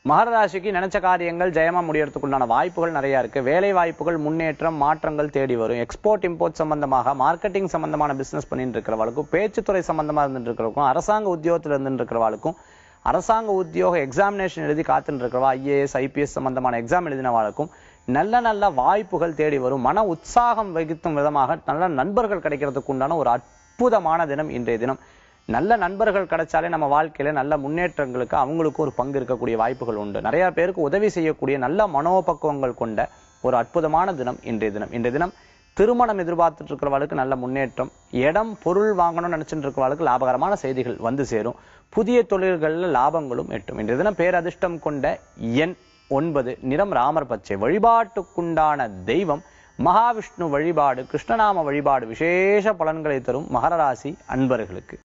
மகர ராசிக்கு நினைச்ச காரியங்கள் ஜெயமா முடியறதுக்கு உண்டான வாய்ப்புகள் நிறைய இருக்கு வேலை வாய்ப்புகள் முன்னேற்றம் மாற்றங்கள் தேடி வரும் எக்ஸ்போர்ட் இம்போர்ட் சம்பந்தமாக மார்க்கெட்டிங் சம்பந்தமான பிசினஸ் பண்ணிட்டு இருக்கிறவளுக்கும் பேச்சுத்துறை சம்பந்தமா இருந்துட்டு இருக்கிறவங்களுக்கும் அரசாங்க உத்தியோகத்தில் இருந்துட்டு இருக்கிறவளுக்கும் அரசாங்க உத்தியோக எக்ஸாமினேஷன் எழுதி காத்துட்டு இருக்கிறவா ஐஏஎஸ் ஐபிஎஸ் சம்பந்தமான எக்ஸாம் எழுதினவாளுக்கும் நல்ல நல்ல வாய்ப்புகள் தேடி வரும் மன உற்சாகம் வகிக்கும் விதமாக நல்ல நண்பர்கள் கிடைக்கிறதுக்கு உண்டான ஒரு அற்புதமான தினம் இன்றைய தினம் நல்ல நண்பர்கள் கிடைச்சாலே நம்ம வாழ்க்கையில நல்ல முன்னேற்றங்களுக்கு அவங்களுக்கும் ஒரு பங்கு இருக்கக்கூடிய வாய்ப்புகள் உண்டு நிறைய பேருக்கு உதவி செய்யக்கூடிய நல்ல மனோபக்குவங்கள் கொண்ட ஒரு அற்புதமான தினம் இன்றைய தினம் இன்றைய தினம் திருமணம் எதிர்பார்த்துட்டு இருக்கிறவளுக்கு நல்ல முன்னேற்றம் இடம் பொருள் வாங்கணும்னு நினைச்சிட்டு இருக்கிறவளுக்கு லாபகரமான செய்திகள் வந்து சேரும் புதிய தொழில்கள்ல லாபங்களும் எட்டும் இன்றைய தினம் பேரதிர்ஷ்டம் கொண்ட எண் ஒன்பது நிறம் ராமர் பச்சை வழிபாட்டுக்குண்டான தெய்வம் மகாவிஷ்ணு வழிபாடு கிருஷ்ணநாம வழிபாடு விசேஷ பலன்களை தரும் மகர ராசி அன்பர்களுக்கு